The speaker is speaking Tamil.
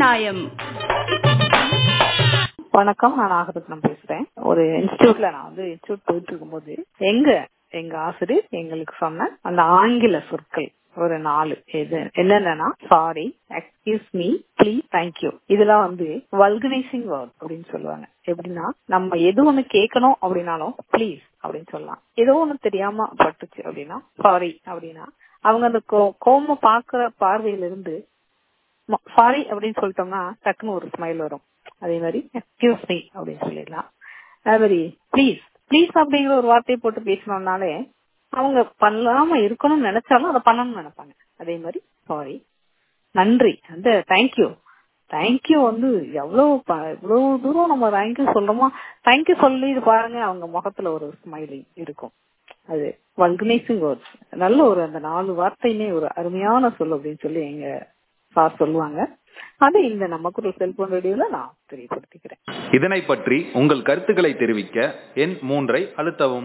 நாயம் வணக்கம் நான் நாகரத்னம் பேசுறேன் ஒரு இன்ஸ்டியூட்ல நான் வந்து இன்ஸ்டியூட் போயிட்டு இருக்கும்போது எங்க எங்க ஆசிரியர் எங்களுக்கு சொன்ன அந்த ஆங்கில சொற்கள் ஒரு நாலு எது என்னென்னா sorry excuse me please thank you இதெல்லாம் வந்து வல்கனைசிங் வேர்ட் அப்படின்னு சொல்லுவாங்க எப்படின்னா நம்ம எது ஒண்ணு கேட்கணும் அப்படின்னாலும் ப்ளீஸ் அப்படின்னு சொல்லலாம் ஏதோ ஒண்ணு தெரியாம பட்டுச்சு அப்படின்னா சாரி அப்படின்னா அவங்க அந்த கோ- கோம பாக்குற பார்வையில இருந்து சாரி அப்படின்னு சொல்லிட்டோம்னா டக்குன்னு ஒரு ஸ்மைல் வரும் அதே மாதிரி எக்ஸ்கியூஸ் மீ அப்படின்னு சொல்லிடலாம் அதே மாதிரி ப்ளீஸ் ப்ளீஸ் அப்படிங்கிற ஒரு வார்த்தையை போட்டு பேசணும்னாலே அவங்க பண்ணாம இருக்கணும்னு நினைச்சாலும் அதை பண்ணணும்னு நினைப்பாங்க அதே மாதிரி சாரி நன்றி அந்த தேங்க்யூ தேங்க்யூ வந்து எவ்வளவு ப- எவ்வளவு தூரம் நம்ம தேங்க்யூ சொல்றோமோ தேங்க்யூ சொல்லி இது பாருங்க அவங்க முகத்துல ஒரு ஸ்மைலிங் இருக்கும் அது வல்கனைசிங் வேர்ட்ஸ் நல்ல ஒரு அந்த நாலு வார்த்தையுமே ஒரு அருமையான சொல் அப்படின்னு சொல்லி எங்க சார் சொல்லுவாங்க அது இந்த நமக்கு ஒரு செல்போன் ரேடியோல நான் தெரியப்படுத்திக்கிறேன் இதனை பற்றி உங்கள் கருத்துக்களை தெரிவிக்க எண் மூன்றை அழுத்தவும்